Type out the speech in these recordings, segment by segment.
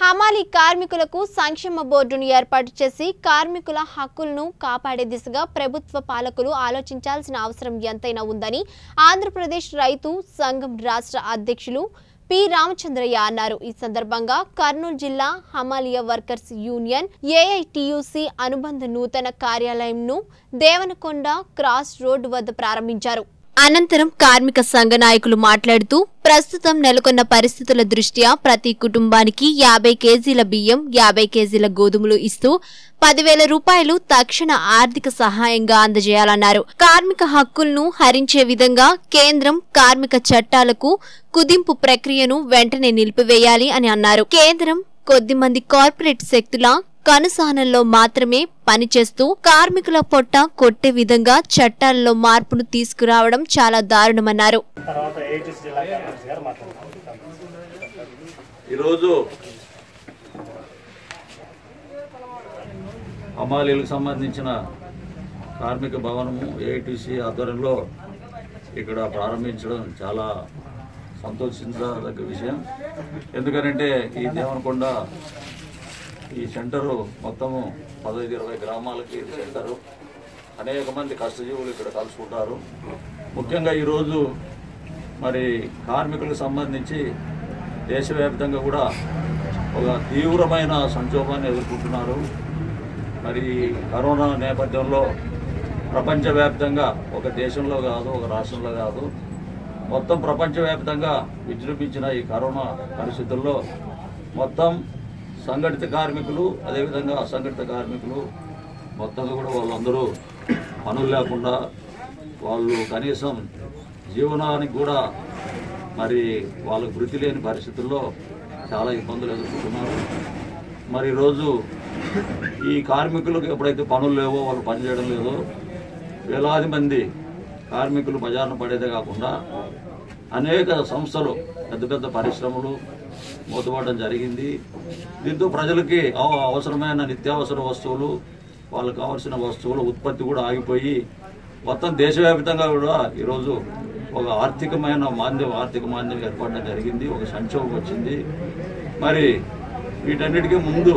హమాలీ కార్మికులకు సంక్షేమ బోర్డును ఏర్పాటు చేసి కార్మికుల హక్కులను కాపాడే దిశగా ప్రభుత్వ పాలకులు ఆలోచించాల్సిన అవసరం ఎంతైనా ఉందని ఆంధ్రప్రదేశ్ రైతు సంఘం రాష్ట్ర అధ్యక్షులు పి రామచంద్రయ్య అన్నారు ఈ సందర్భంగా కర్నూలు జిల్లా హమాలియా వర్కర్స్ యూనియన్ ఏఐటియుసి అనుబంధ నూతన కార్యాలయంను దేవనకొండ క్రాస్ రోడ్ వద్ద ప్రారంభించారు అనంతరం కార్మిక సంఘ నాయకులు మాట్లాడుతూ ప్రస్తుతం నెలకొన్న పరిస్థితుల దృష్ట్యా ప్రతి కుటుంబానికి యాభై కేజీల బియ్యం యాభై కేజీల గోధుమలు ఇస్తూ పదివేల రూపాయలు తక్షణ ఆర్థిక సహాయంగా అందజేయాలన్నారు కార్మిక హక్కులను హరించే విధంగా కేంద్రం కార్మిక చట్టాలకు కుదింపు ప్రక్రియను వెంటనే నిలిపివేయాలి అని అన్నారు కేంద్రం కొద్దిమంది కార్పొరేట్ శక్తుల కనుసహనంలో మాత్రమే పనిచేస్తూ కార్మికుల పొట్ట కొట్టే విధంగా చట్టాల్లో మార్పును తీసుకురావడం చాలా దారుణమన్నారు తర్వాత ఏటీసీ జిల్లా కార్యదర్శి గారు మాట్లాడతారు ఈరోజు హమాలీలకు సంబంధించిన కార్మిక భవనము ఏఐటీసీ ఆధ్వర్యంలో ఇక్కడ ప్రారంభించడం చాలా సంతోషించదగ్గ విషయం ఎందుకనంటే ఈ దేవనకొండ ఈ సెంటరు మొత్తము పదహైదు ఇరవై గ్రామాలకి ఇది సెంటరు అనేక మంది కష్టజీవులు ఇక్కడ కలుసుకుంటారు ముఖ్యంగా ఈరోజు మరి కార్మికులకు సంబంధించి దేశవ్యాప్తంగా కూడా ఒక తీవ్రమైన సంక్షోభాన్ని ఎదుర్కొంటున్నారు మరి కరోనా నేపథ్యంలో ప్రపంచవ్యాప్తంగా ఒక దేశంలో కాదు ఒక రాష్ట్రంలో కాదు మొత్తం ప్రపంచవ్యాప్తంగా విజృంభించిన ఈ కరోనా పరిస్థితుల్లో మొత్తం సంఘటిత కార్మికులు అదేవిధంగా అసంఘటిత కార్మికులు మొత్తంగా కూడా వాళ్ళందరూ పనులు లేకుండా వాళ్ళు కనీసం జీవనానికి కూడా మరి వాళ్ళకు వృత్తి లేని పరిస్థితుల్లో చాలా ఇబ్బందులు ఎదుర్కొంటున్నారు మరి ఈరోజు ఈ కార్మికులకు ఎప్పుడైతే పనులు లేవో వాళ్ళు పనిచేయడం లేదో వేలాది మంది కార్మికులు బజారున పడేదే కాకుండా అనేక సంస్థలు పెద్ద పెద్ద పరిశ్రమలు మూతపడడం జరిగింది దీంతో ప్రజలకి అవ- అవసరమైన నిత్యావసర వస్తువులు వాళ్ళకి కావాల్సిన వస్తువుల ఉత్పత్తి కూడా ఆగిపోయి మొత్తం దేశవ్యాప్తంగా కూడా ఈరోజు ఒక ఆర్థికమైన మాంద్యం ఆర్థిక మాంద్యం ఏర్పడడం జరిగింది ఒక సంక్షోభం వచ్చింది మరి వీటన్నిటికీ ముందు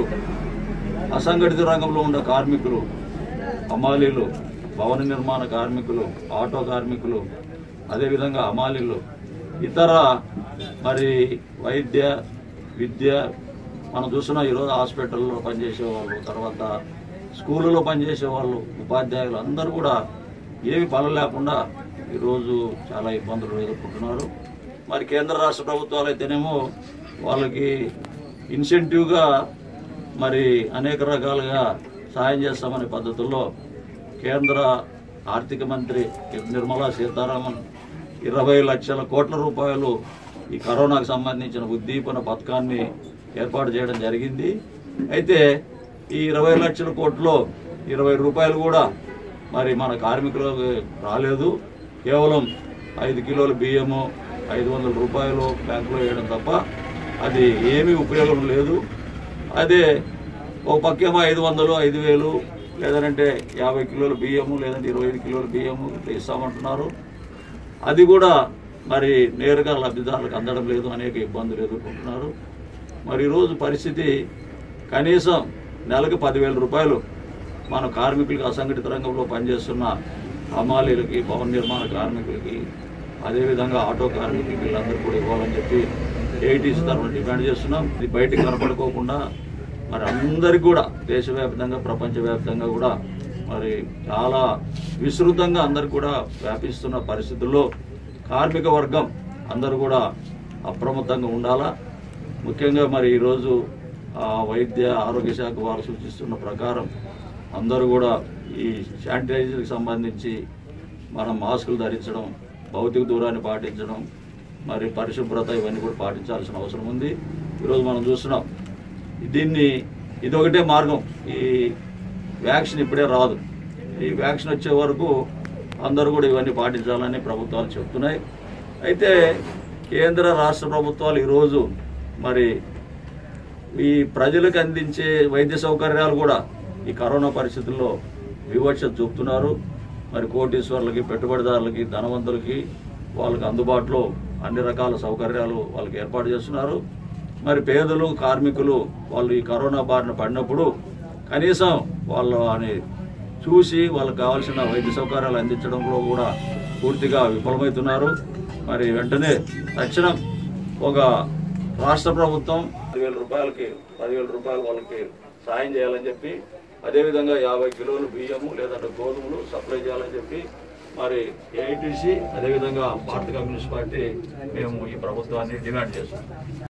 అసంఘటిత రంగంలో ఉన్న కార్మికులు హమాలీలు భవన నిర్మాణ కార్మికులు ఆటో కార్మికులు అదేవిధంగా హమాలీలు ఇతర మరి వైద్య విద్య మనం చూస్తున్నాం ఈరోజు హాస్పిటల్లో పనిచేసే వాళ్ళు తర్వాత స్కూళ్ళలో పనిచేసే వాళ్ళు ఉపాధ్యాయులు అందరూ కూడా ఏమి పనులు లేకుండా ఈరోజు చాలా ఇబ్బందులు ఎదుర్కొంటున్నారు మరి కేంద్ర రాష్ట్ర ప్రభుత్వాలు అయితేనేమో వాళ్ళకి ఇన్సెంటివ్గా మరి అనేక రకాలుగా సాయం చేస్తామనే పద్ధతుల్లో కేంద్ర ఆర్థిక మంత్రి నిర్మలా సీతారామన్ ఇరవై లక్షల కోట్ల రూపాయలు ఈ కరోనాకు సంబంధించిన ఉద్దీపన పథకాన్ని ఏర్పాటు చేయడం జరిగింది అయితే ఈ ఇరవై లక్షల కోట్లో ఇరవై రూపాయలు కూడా మరి మన కార్మికులకు రాలేదు కేవలం ఐదు కిలోల బియ్యము ఐదు వందల రూపాయలు బ్యాంకులో వేయడం తప్ప అది ఏమీ ఉపయోగం లేదు అదే ఒక పక్కేమో ఐదు వందలు ఐదు వేలు లేదంటే యాభై కిలోల బియ్యము లేదంటే ఇరవై ఐదు కిలోల బియ్యము ఇట్లా ఇస్తామంటున్నారు అది కూడా మరి నేరుగా లబ్ధిదారులకు అందడం లేదు అనేక ఇబ్బందులు ఎదుర్కొంటున్నారు మరి ఈరోజు పరిస్థితి కనీసం నెలకు పదివేల రూపాయలు మన కార్మికులకి అసంఘటిత రంగంలో పనిచేస్తున్న హమాలీలకి భవన నిర్మాణ కార్మికులకి అదేవిధంగా ఆటో కార్మికులకి వీళ్ళందరూ కూడా ఇవ్వాలని చెప్పి ఏఐటీసీ తరఫున డిమాండ్ చేస్తున్నాం ఇది బయటికి కనపడుకోకుండా మరి అందరికి కూడా దేశవ్యాప్తంగా ప్రపంచవ్యాప్తంగా కూడా మరి చాలా విస్తృతంగా అందరికి కూడా వ్యాపిస్తున్న పరిస్థితుల్లో కార్మిక వర్గం అందరూ కూడా అప్రమత్తంగా ఉండాలా ముఖ్యంగా మరి ఈరోజు ఆ, వైద్య ఆరోగ్య శాఖ వారు సూచిస్తున్న ప్రకారం అందరూ కూడా ఈ శానిటైజర్కి సంబంధించి మనం మాస్కులు ధరించడం భౌతిక దూరాన్ని పాటించడం మరి పరిశుభ్రత ఇవన్నీ కూడా పాటించాల్సిన అవసరం ఉంది ఈరోజు మనం చూస్తున్నాం దీన్ని ఇదొకటే మార్గం ఈ వ్యాక్సిన్ ఇప్పుడే రాదు ఈ వ్యాక్సిన్ వచ్చే వరకు అందరూ కూడా ఇవన్నీ పాటించాలని ప్రభుత్వాలు చెప్తున్నాయి అయితే కేంద్ర రాష్ట్ర ప్రభుత్వాలు ఈరోజు మరి ఈ ప్రజలకు అందించే వైద్య సౌకర్యాలు కూడా ఈ కరోనా పరిస్థితుల్లో వివక్ష చూపుతున్నారు మరి కోటీశ్వర్లకి పెట్టుబడిదారులకి ధనవంతులకి వాళ్ళకి అందుబాటులో అన్ని రకాల సౌకర్యాలు వాళ్ళకి ఏర్పాటు చేస్తున్నారు మరి పేదలు కార్మికులు వాళ్ళు ఈ కరోనా బారిన పడినప్పుడు కనీసం వాళ్ళు అని చూసి వాళ్ళకి కావాల్సిన వైద్య సౌకర్యాలు అందించడంలో కూడా పూర్తిగా విఫలమవుతున్నారు మరి వెంటనే తక్షణం ఒక రాష్ట్ర ప్రభుత్వం పదివేల రూపాయలకి పదివేల రూపాయలు వాళ్ళకి సాయం చేయాలని చెప్పి అదేవిధంగా యాభై కిలోలు బియ్యము లేదంటే గోధుమలు సప్లై చేయాలని చెప్పి మరి ఏఐటీసీ అదేవిధంగా భారత కమ్యూనిస్ట్ పార్టీ మేము ఈ ప్రభుత్వాన్ని డిమాండ్ చేస్తున్నాం